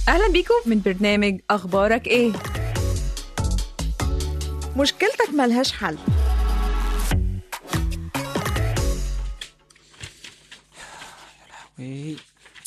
أهلا بيكم من برنامج أخبارك إيه؟ مشكلتك ملهاش حل إيه.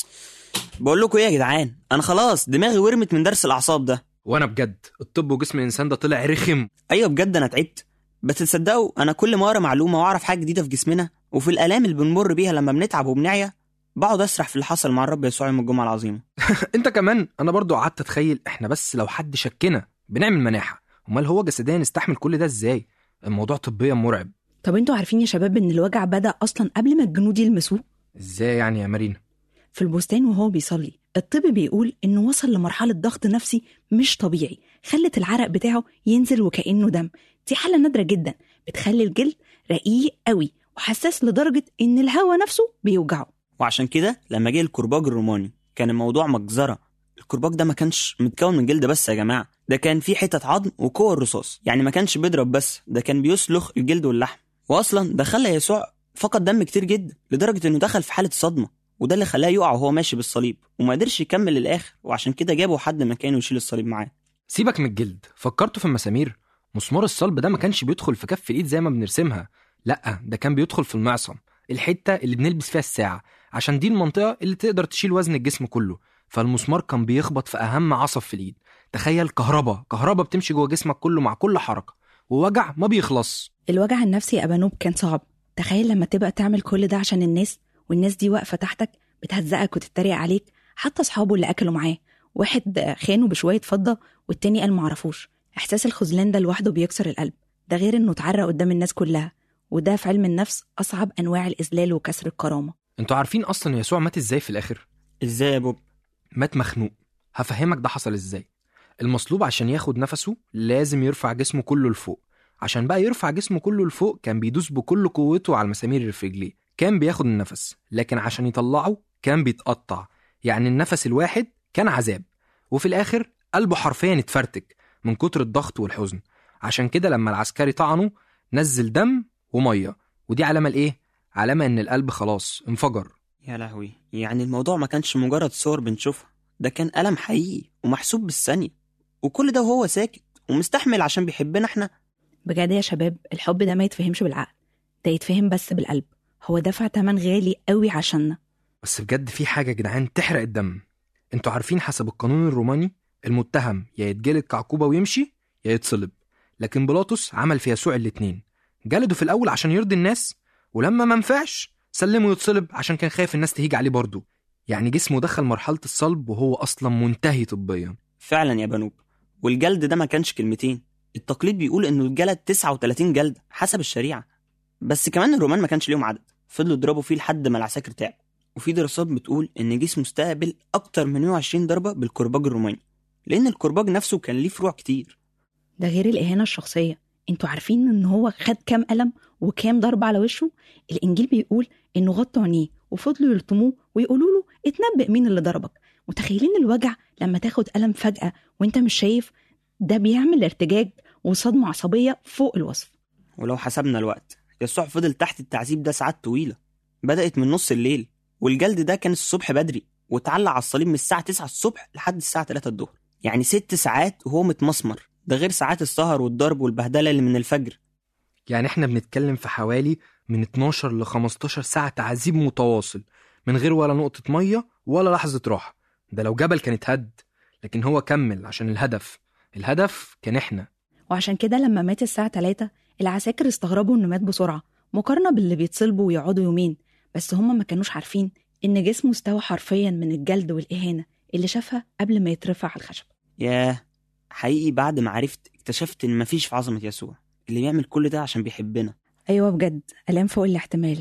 بقول لكم ايه يا جدعان انا خلاص دماغي ورمت من درس الاعصاب ده وانا بجد الطب وجسم الانسان ده طلع رخم ايوه بجد انا تعبت بس تصدقوا انا كل ما اقرا معلومه واعرف حاجه جديده في جسمنا وفي الالام اللي بنمر بيها لما بنتعب وبنعيا بقعد اسرح في اللي حصل مع الرب يسوع يوم الجمعه العظيمه انت كمان انا برضو قعدت اتخيل احنا بس لو حد شكنا بنعمل مناحه امال هو جسديا يستحمل كل ده ازاي الموضوع طبيا مرعب طب انتوا عارفين يا شباب ان الوجع بدأ اصلا قبل ما الجنود يلمسوه ازاي يعني يا مارينا في البستان وهو بيصلي الطب بيقول انه وصل لمرحلة ضغط نفسي مش طبيعي خلت العرق بتاعه ينزل وكأنه دم دي حالة نادرة جدا بتخلي الجلد رقيق قوي وحساس لدرجة ان الهواء نفسه بيوجعه وعشان كده لما جه الكرباج الروماني كان الموضوع مجزره الكرباج ده ما كانش متكون من جلد بس يا جماعه ده كان فيه حتت عظم وكور رصاص يعني ما كانش بيضرب بس ده كان بيسلخ الجلد واللحم واصلا ده خلى يسوع فقد دم كتير جدا لدرجه انه دخل في حاله صدمه وده اللي خلاه يقع وهو ماشي بالصليب وما قدرش يكمل للاخر وعشان كده جابوا حد مكانه يشيل الصليب معاه سيبك من الجلد فكرته في المسامير مسمار الصلب ده ما كانش بيدخل في كف الايد زي ما بنرسمها لا ده كان بيدخل في المعصم الحته اللي بنلبس فيها الساعه عشان دي المنطقه اللي تقدر تشيل وزن الجسم كله فالمسمار كان بيخبط في اهم عصب في الايد تخيل كهرباء كهرباء بتمشي جوه جسمك كله مع كل حركه ووجع ما بيخلص الوجع النفسي يا أبانوب كان صعب تخيل لما تبقى تعمل كل ده عشان الناس والناس دي واقفة تحتك بتهزقك وتتريق عليك حتى أصحابه اللي أكلوا معاه واحد خانه بشوية فضة والتاني قال معرفوش إحساس الخذلان ده لوحده بيكسر القلب ده غير إنه اتعرى قدام الناس كلها وده في علم النفس أصعب أنواع الإذلال وكسر الكرامة انتوا عارفين اصلا يسوع مات ازاي في الاخر ازاي يا بوب مات مخنوق هفهمك ده حصل ازاي المصلوب عشان ياخد نفسه لازم يرفع جسمه كله لفوق عشان بقى يرفع جسمه كله لفوق كان بيدوس بكل قوته على المسامير اللي في رجليه كان بياخد النفس لكن عشان يطلعه كان بيتقطع يعني النفس الواحد كان عذاب وفي الاخر قلبه حرفيا اتفرتك من كتر الضغط والحزن عشان كده لما العسكري طعنه نزل دم وميه ودي علامه لايه علامه ان القلب خلاص انفجر يا لهوي يعني الموضوع ما كانش مجرد صور بنشوفها ده كان ألم حقيقي ومحسوب بالثانية وكل ده وهو ساكت ومستحمل عشان بيحبنا احنا بجد يا شباب الحب ده ما يتفهمش بالعقل ده يتفهم بس بالقلب هو دفع تمن غالي قوي عشاننا بس بجد في حاجه يا جدعان تحرق الدم انتوا عارفين حسب القانون الروماني المتهم يا يتجلد كعقوبه ويمشي يا يتصلب لكن بيلاطس عمل في يسوع الاتنين جلده في الاول عشان يرضي الناس ولما ما نفعش سلمه يتصلب عشان كان خايف الناس تهيج عليه برضه يعني جسمه دخل مرحله الصلب وهو اصلا منتهي طبيا فعلا يا بنوب والجلد ده ما كانش كلمتين التقليد بيقول انه الجلد 39 جلدة حسب الشريعة بس كمان الرومان ما كانش ليهم عدد فضلوا يضربوا فيه لحد ما العساكر تعبوا وفي دراسات بتقول ان جسمه استقبل اكتر من 120 ضربة بالكرباج الروماني لان الكرباج نفسه كان ليه فروع كتير ده غير الإهانة الشخصية انتوا عارفين ان هو خد كام قلم وكام ضربة على وشه الإنجيل بيقول انه غطوا عينيه وفضلوا يلطموه ويقولوا له اتنبأ مين اللي ضربك متخيلين الوجع لما تاخد قلم فجأة وانت مش شايف ده بيعمل ارتجاج وصدمة عصبية فوق الوصف ولو حسبنا الوقت يسوع فضل تحت التعذيب ده ساعات طويلة بدأت من نص الليل والجلد ده كان الصبح بدري واتعلق على الصليب من الساعة 9 الصبح لحد الساعة 3 الظهر يعني ست ساعات وهو متمسمر ده غير ساعات السهر والضرب والبهدلة اللي من الفجر يعني احنا بنتكلم في حوالي من 12 ل 15 ساعة تعذيب متواصل من غير ولا نقطة مية ولا لحظة راحة ده لو جبل كان اتهد لكن هو كمل عشان الهدف الهدف كان احنا وعشان كده لما مات الساعة 3 العساكر استغربوا انه مات بسرعة مقارنة باللي بيتصلبوا ويقعدوا يومين بس هما ما كانوش عارفين ان جسمه استوى حرفيا من الجلد والإهانة اللي شافها قبل ما يترفع على الخشب ياه حقيقي بعد ما عرفت اكتشفت ان مفيش في عظمة يسوع اللي بيعمل كل ده عشان بيحبنا ايوه بجد الام فوق الاحتمال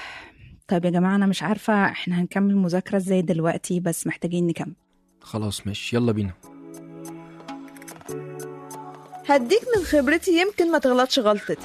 طيب يا جماعه انا مش عارفه احنا هنكمل مذاكره ازاي دلوقتي بس محتاجين نكمل خلاص ماشي يلا بينا هديك من خبرتي يمكن ما تغلطش غلطتي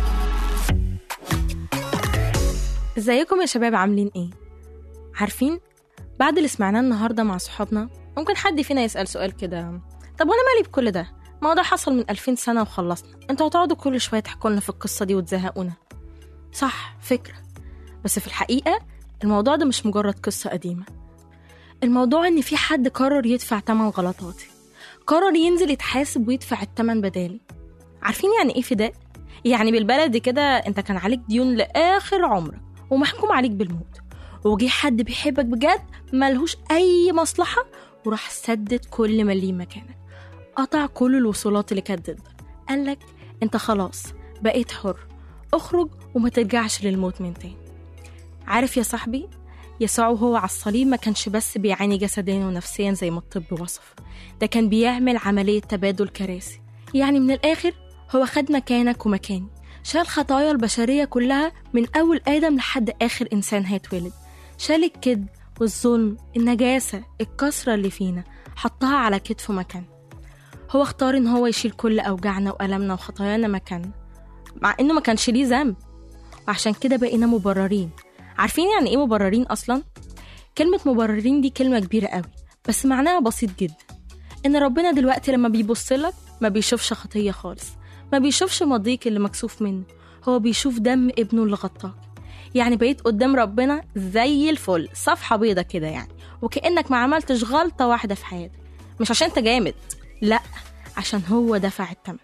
ازيكم يا شباب عاملين ايه عارفين بعد اللي سمعناه النهارده مع صحابنا ممكن حد فينا يسال سؤال كده طب وانا مالي بكل ده ما هو ده حصل من 2000 سنه وخلصنا انتوا هتقعدوا كل شويه تحكوا لنا في القصه دي وتزهقونا صح فكره بس في الحقيقه الموضوع ده مش مجرد قصه قديمه الموضوع إن في حد قرر يدفع تمن غلطاتي قرر ينزل يتحاسب ويدفع التمن بدالي عارفين يعني إيه فداء؟ يعني بالبلدي كده أنت كان عليك ديون لآخر عمرك ومحكوم عليك بالموت وجه حد بيحبك بجد ملهوش أي مصلحة وراح سدد كل ما ليه مكانك قطع كل الوصولات اللي كانت ضدك قالك انت خلاص بقيت حر اخرج وما ترجعش للموت من تاني عارف يا صاحبي يسوع وهو على الصليب ما كانش بس بيعاني جسديا ونفسيا زي ما الطب وصف ده كان بيعمل عملية تبادل كراسي يعني من الآخر هو خد مكانك ومكاني شال خطايا البشرية كلها من أول آدم لحد آخر إنسان هيتولد شال الكذب والظلم النجاسة الكسرة اللي فينا حطها على كتفه مكان هو اختار ان هو يشيل كل اوجاعنا والامنا وخطايانا مكاننا مع انه ما كانش ليه ذنب وعشان كده بقينا مبررين عارفين يعني ايه مبررين اصلا كلمة مبررين دي كلمة كبيرة قوي بس معناها بسيط جدا ان ربنا دلوقتي لما بيبص لك ما بيشوفش خطية خالص ما بيشوفش ماضيك اللي مكسوف منه هو بيشوف دم ابنه اللي غطاك يعني بقيت قدام ربنا زي الفل صفحة بيضة كده يعني وكأنك ما عملتش غلطة واحدة في حياتك مش عشان انت جامد لا عشان هو دفع التمن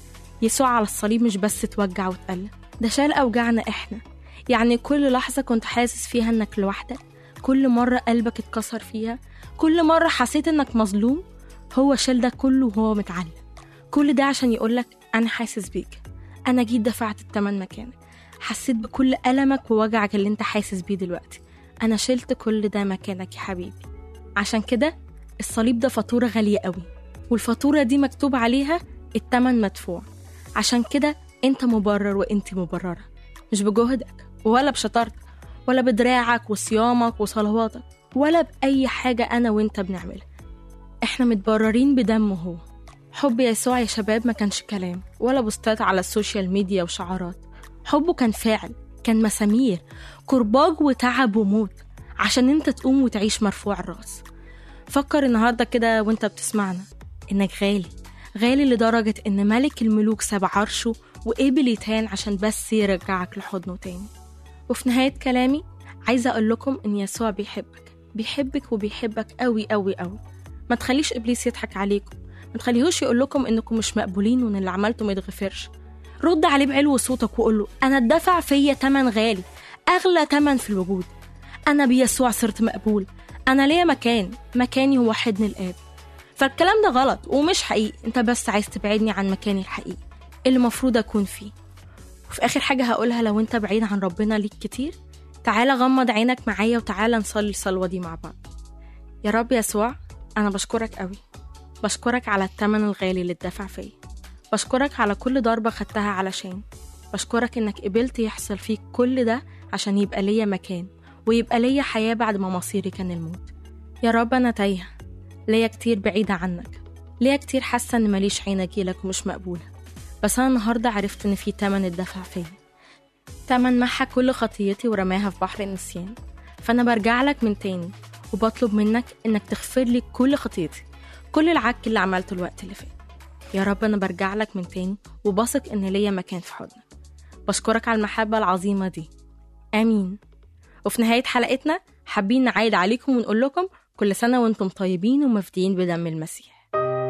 يسوع على الصليب مش بس اتوجع واتألم ده شال أوجعنا إحنا يعني كل لحظة كنت حاسس فيها إنك لوحدك كل مرة قلبك اتكسر فيها كل مرة حسيت إنك مظلوم هو شال ده كله وهو متعلم كل ده عشان يقولك أنا حاسس بيك أنا جيت دفعت التمن مكانك حسيت بكل ألمك ووجعك اللي أنت حاسس بيه دلوقتي أنا شلت كل ده مكانك يا حبيبي عشان كده الصليب ده فاتورة غالية قوي والفاتورة دي مكتوب عليها التمن مدفوع عشان كده انت مبرر وانت مبررة مش بجهدك ولا بشطارتك ولا بدراعك وصيامك وصلواتك ولا بأي حاجة أنا وانت بنعملها احنا متبررين بدمه هو حب يسوع يا شباب ما كانش كلام ولا بوستات على السوشيال ميديا وشعارات حبه كان فاعل كان مسامير كرباج وتعب وموت عشان انت تقوم وتعيش مرفوع الراس فكر النهارده كده وانت بتسمعنا انك غالي غالي لدرجة ان ملك الملوك ساب عرشه وقبل يتهان عشان بس يرجعك لحضنه تاني وفي نهاية كلامي عايزة أقول لكم إن يسوع بيحبك بيحبك وبيحبك قوي قوي قوي ما تخليش إبليس يضحك عليكم ما تخليهوش يقول لكم إنكم مش مقبولين وإن اللي عملته ما يتغفرش رد عليه بعلو صوتك وقول له أنا اتدفع فيا تمن غالي أغلى تمن في الوجود أنا بيسوع صرت مقبول أنا ليا مكان مكاني هو حضن الآب فالكلام ده غلط ومش حقيقي انت بس عايز تبعدني عن مكاني الحقيقي اللي المفروض اكون فيه وفي اخر حاجه هقولها لو انت بعيد عن ربنا ليك كتير تعالى غمض عينك معايا وتعالى نصلي الصلوه دي مع بعض يا رب يسوع انا بشكرك قوي بشكرك على التمن الغالي اللي اتدفع فيا بشكرك على كل ضربه خدتها علشان بشكرك انك قبلت يحصل فيك كل ده عشان يبقى ليا مكان ويبقى ليا حياه بعد ما مصيري كان الموت يا رب انا تايهه ليا كتير بعيدة عنك ليا كتير حاسة إن ماليش عين أجيلك ومش مقبولة بس أنا النهاردة عرفت إن في تمن اتدفع فيا تمن محى كل خطيتي ورماها في بحر النسيان فأنا برجع لك من تاني وبطلب منك إنك تغفر لي كل خطيتي كل العك اللي عملته الوقت اللي فات يا رب أنا برجع لك من تاني وبثق إن ليا مكان في حضنك بشكرك على المحبة العظيمة دي آمين وفي نهاية حلقتنا حابين نعايد عليكم ونقول لكم كل سنة وانتم طيبين ومفديين بدم المسيح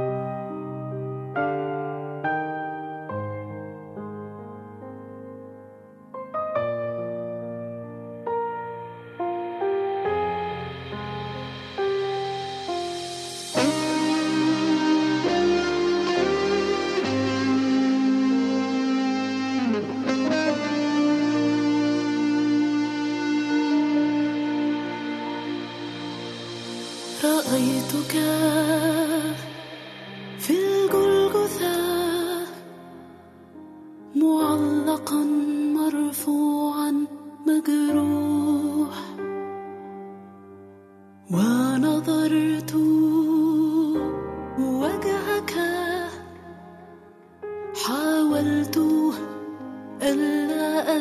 رأيتك في الجلجثة معلقا مرفوعا مجروح ونظرت وجهك حاولت ألا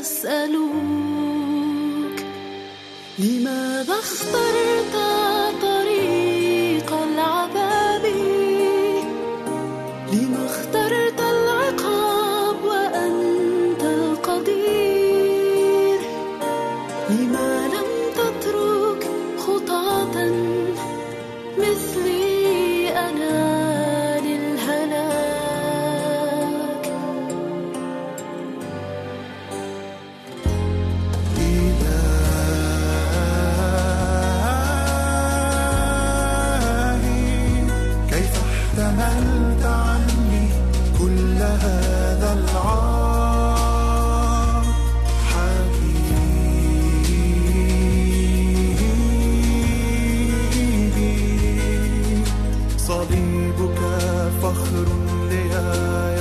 أسألك لماذا اخترت طريق العذاب لما اخترت العقاب وأنت القدير لما لم تترك خطاة حملت عني كل هذا العار حبيبي صليبك فخر لي